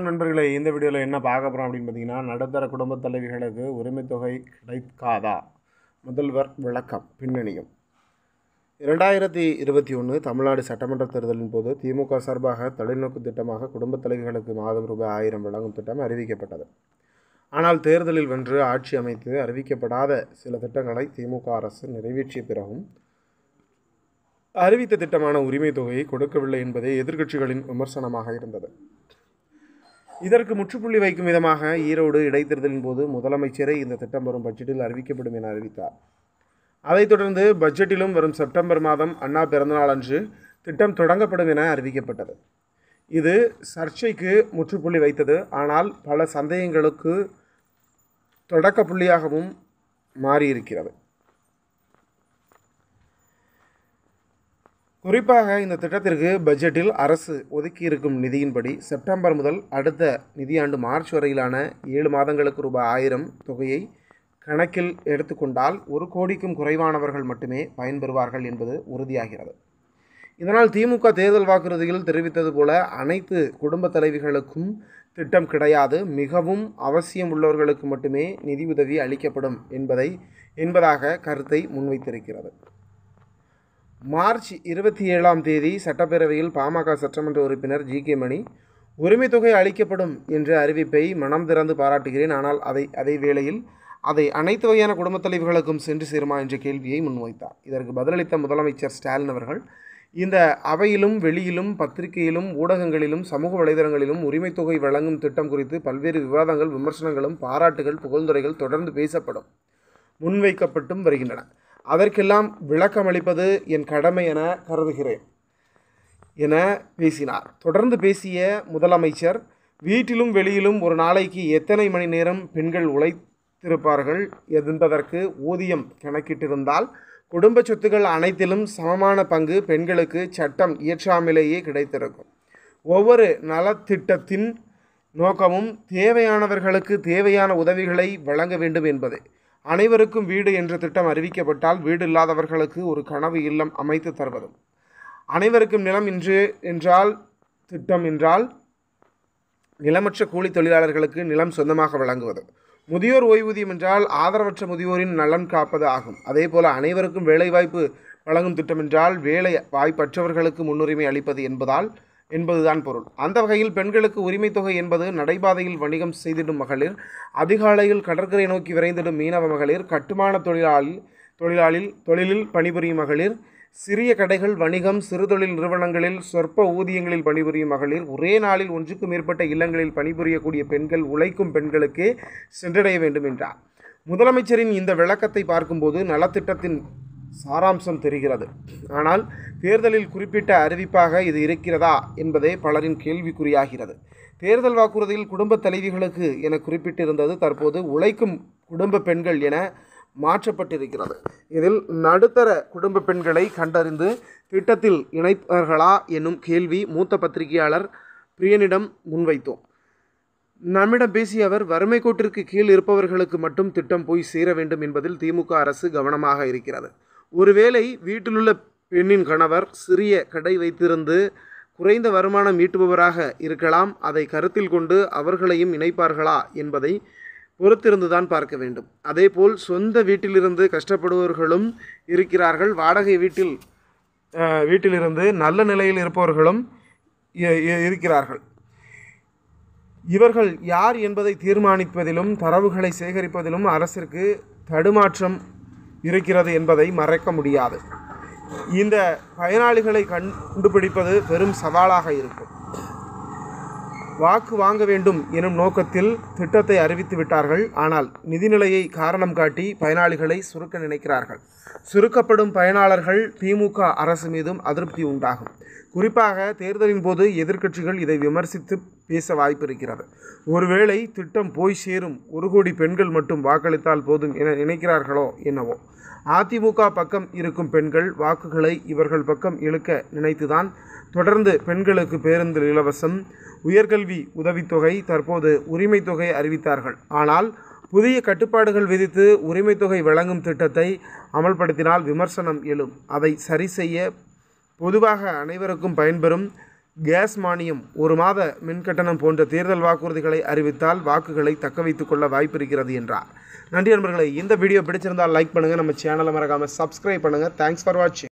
நண்பர்களே இந்த வீடியோவில் என்ன பார்க்க போகிறோம் அப்படின்னு பார்த்தீங்கன்னா நடுத்தர குடும்பத் தலைவிகளுக்கு உரிமைத் தொகை கிடைக்காதா முதல்வர் விளக்கம் பின்னணியும் இரண்டாயிரத்தி இருபத்தி ஒன்று தமிழ்நாடு சட்டமன்ற தேர்தலின் போது திமுக சார்பாக தொலைநோக்கு திட்டமாக குடும்பத் தலைவிகளுக்கு மாதம் ரூபாய் ஆயிரம் வழங்கும் திட்டம் அறிவிக்கப்பட்டது ஆனால் தேர்தலில் வென்று ஆட்சி அமைத்து அறிவிக்கப்படாத சில திட்டங்களை திமுக அரசு நிறைவேற்றிய பிறகும் அறிவித்த திட்டமான உரிமைத் தொகையை கொடுக்கவில்லை என்பதே எதிர்க்கட்சிகளின் விமர்சனமாக இருந்தது இதற்கு முற்றுப்புள்ளி வைக்கும் விதமாக ஈரோடு இடைத்தேர்தலின் போது முதலமைச்சரே இந்த திட்டம் வரும் பட்ஜெட்டில் அறிவிக்கப்படும் என அறிவித்தார் அதைத் தொடர்ந்து பட்ஜெட்டிலும் வரும் செப்டம்பர் மாதம் அண்ணா பிறந்தநாள் அன்று திட்டம் தொடங்கப்படும் என அறிவிக்கப்பட்டது இது சர்ச்சைக்கு முற்றுப்புள்ளி வைத்தது ஆனால் பல சந்தேகங்களுக்கு தொடக்க புள்ளியாகவும் மாறியிருக்கிறது குறிப்பாக இந்த திட்டத்திற்கு பட்ஜெட்டில் அரசு ஒதுக்கியிருக்கும் நிதியின்படி செப்டம்பர் முதல் அடுத்த நிதியாண்டு மார்ச் வரையிலான ஏழு மாதங்களுக்கு ரூபாய் ஆயிரம் தொகையை கணக்கில் எடுத்துக்கொண்டால் ஒரு கோடிக்கும் குறைவானவர்கள் மட்டுமே பயன்பெறுவார்கள் என்பது உறுதியாகிறது இதனால் திமுக தேர்தல் வாக்குறுதியில் தெரிவித்தது போல அனைத்து குடும்ப தலைவிகளுக்கும் திட்டம் கிடையாது மிகவும் அவசியம் உள்ளவர்களுக்கு மட்டுமே நிதியுதவி அளிக்கப்படும் என்பதை என்பதாக கருத்தை முன்வைத்திருக்கிறது மார்ச் இருபத்தி ஏழாம் தேதி சட்டப்பேரவையில் பாமக சட்டமன்ற உறுப்பினர் ஜி கே மணி உரிமைத் தொகை அளிக்கப்படும் என்ற அறிவிப்பை மனம் திறந்து பாராட்டுகிறேன் ஆனால் அதை அதே வேளையில் அதை அனைத்து வகையான குடும்பத் தலைவர்களுக்கும் சென்று சேருமா என்ற கேள்வியை முன்வைத்தார் இதற்கு பதிலளித்த முதலமைச்சர் ஸ்டாலின் அவர்கள் இந்த அவையிலும் வெளியிலும் பத்திரிகையிலும் ஊடகங்களிலும் சமூக வலைதளங்களிலும் உரிமைத் தொகை வழங்கும் திட்டம் குறித்து பல்வேறு விவாதங்கள் விமர்சனங்களும் பாராட்டுகள் புகழ்ந்துரைகள் தொடர்ந்து பேசப்படும் முன்வைக்கப்பட்டும் வருகின்றன அதற்கெல்லாம் விளக்கமளிப்பது என் கடமை என கருதுகிறேன் என பேசினார் தொடர்ந்து பேசிய முதலமைச்சர் வீட்டிலும் வெளியிலும் ஒரு நாளைக்கு எத்தனை மணி நேரம் பெண்கள் உழைத்திருப்பார்கள் என்பதற்கு ஊதியம் கணக்கிட்டிருந்தால் குடும்ப சொத்துக்கள் அனைத்திலும் சமமான பங்கு பெண்களுக்கு சட்டம் இயற்றாமலேயே கிடைத்திருக்கும் ஒவ்வொரு நலத்திட்டத்தின் நோக்கமும் தேவையானவர்களுக்கு தேவையான உதவிகளை வழங்க வேண்டும் என்பது அனைவருக்கும் வீடு என்ற திட்டம் அறிவிக்கப்பட்டால் வீடு இல்லாதவர்களுக்கு ஒரு கனவு இல்லம் அமைத்து தருவதும் அனைவருக்கும் நிலம் இன்று என்றால் திட்டம் என்றால் நிலமற்ற கூலி தொழிலாளர்களுக்கு நிலம் சொந்தமாக வழங்குவது முதியோர் ஓய்வூதியம் என்றால் ஆதரவற்ற முதியோரின் நலன் காப்பது ஆகும் அதே போல அனைவருக்கும் வேலைவாய்ப்பு வழங்கும் திட்டம் என்றால் வேலை வாய்ப்பற்றவர்களுக்கு முன்னுரிமை அளிப்பது என்பதால் என்பதுதான் பொருள் அந்த வகையில் பெண்களுக்கு உரிமைத் தொகை என்பது நடைபாதையில் வணிகம் செய்திடும் மகளிர் அதிகாலையில் கடற்கரை நோக்கி விரைந்திடும் மீனவ மகளிர் கட்டுமான தொழிலாளி தொழிலாளில் தொழிலில் பணிபுரியும் மகளிர் சிறிய கடைகள் வணிகம் சிறுதொழில் நிறுவனங்களில் சொற்ப ஊதியங்களில் பணிபுரியும் மகளிர் ஒரே நாளில் ஒன்றுக்கு மேற்பட்ட இல்லங்களில் பணிபுரியக்கூடிய பெண்கள் உழைக்கும் பெண்களுக்கே சென்றடைய வேண்டும் என்றார் முதலமைச்சரின் இந்த விளக்கத்தை பார்க்கும்போது நலத்திட்டத்தின் சாராம்சம் தெரிகிறது ஆனால் தேர்தலில் குறிப்பிட்ட அறிவிப்பாக இது இருக்கிறதா என்பதே பலரின் கேள்விக்குறியாகிறது தேர்தல் வாக்குறுதியில் குடும்ப தலைவிகளுக்கு என குறிப்பிட்டிருந்தது தற்போது உழைக்கும் குடும்ப பெண்கள் என மாற்றப்பட்டிருக்கிறது இதில் நடுத்தர குடும்ப பெண்களை கண்டறிந்து திட்டத்தில் இணைப்பார்களா என்னும் கேள்வி மூத்த பத்திரிகையாளர் பிரியனிடம் முன்வைத்தோம் நம்மிடம் பேசிய அவர் வறுமை கோட்டிற்கு கீழ் இருப்பவர்களுக்கு மட்டும் திட்டம் போய் சேர வேண்டும் என்பதில் திமுக அரசு கவனமாக இருக்கிறது ஒருவேளை வீட்டிலுள்ள பெண்ணின் கணவர் சிறிய கடை வைத்திருந்து குறைந்த வருமானம் ஈட்டுபவராக இருக்கலாம் அதை கருத்தில் கொண்டு அவர்களையும் இணைப்பார்களா என்பதை பொறுத்திருந்துதான் பார்க்க வேண்டும் அதேபோல் சொந்த வீட்டிலிருந்து கஷ்டப்படுபவர்களும் இருக்கிறார்கள் வாடகை வீட்டில் அஹ், வீட்டிலிருந்து நல்ல நிலையில் இருப்பவர்களும் இ- இ- இருக்கிறார்கள் இவர்கள் யார் என்பதை தீர்மானிப்பதிலும் தரவுகளை சேகரிப்பதிலும் அரசிற்கு தடுமாற்றம் இருக்கிறது என்பதை மறைக்க முடியாது இந்த பயனாளிகளை கண்டுபிடிப்பது பெரும் சவாலாக இருக்கும் வாக்கு வாங்க வேண்டும் எனும் நோக்கத்தில் திட்டத்தை அறிவித்து விட்டார்கள் ஆனால் நிதிநிலையை காரணம் காட்டி பயனாளிகளை சுருக்க நினைக்கிறார்கள் சுருக்கப்படும் பயனாளர்கள் திமுக அரசு மீதும் அதிருப்தி உண்டாகும் குறிப்பாக தேர்தலின் போது எதிர்க்கட்சிகள் இதை விமர்சித்து பேச வாய்ப்பு இருக்கிறது ஒருவேளை திட்டம் போய் சேரும் ஒரு கோடி பெண்கள் மட்டும் வாக்களித்தால் போதும் என நினைக்கிறார்களோ என்னவோ அதிமுக பக்கம் இருக்கும் பெண்கள் வாக்குகளை இவர்கள் பக்கம் இழுக்க நினைத்துதான் தொடர்ந்து பெண்களுக்கு பேருந்து இலவசம் உயர்கல்வி உதவித்தொகை தற்போது உரிமைத் தொகை அறிவித்தார்கள் ஆனால் புதிய கட்டுப்பாடுகள் விதித்து உரிமைத் தொகை வழங்கும் திட்டத்தை அமல்படுத்தினால் விமர்சனம் எழும் அதை சரி செய்ய பொதுவாக அனைவருக்கும் பயன்பெறும் கேஸ் மானியம் ஒரு மாத மின்கட்டணம் போன்ற தேர்தல் வாக்குறுதிகளை அறிவித்தால் வாக்குகளை தக்க வைத்துக் கொள்ள வாய்ப்பு இருக்கிறது என்றார் நன்றி நண்பர்களே இந்த வீடியோ பிடிச்சிருந்தால் லைக் பண்ணுங்கள் நம்ம சேனலை மறக்காமல் சப்ஸ்கிரைப் பண்ணுங்கள் தேங்க்ஸ் ஃபார் வாட்சிங்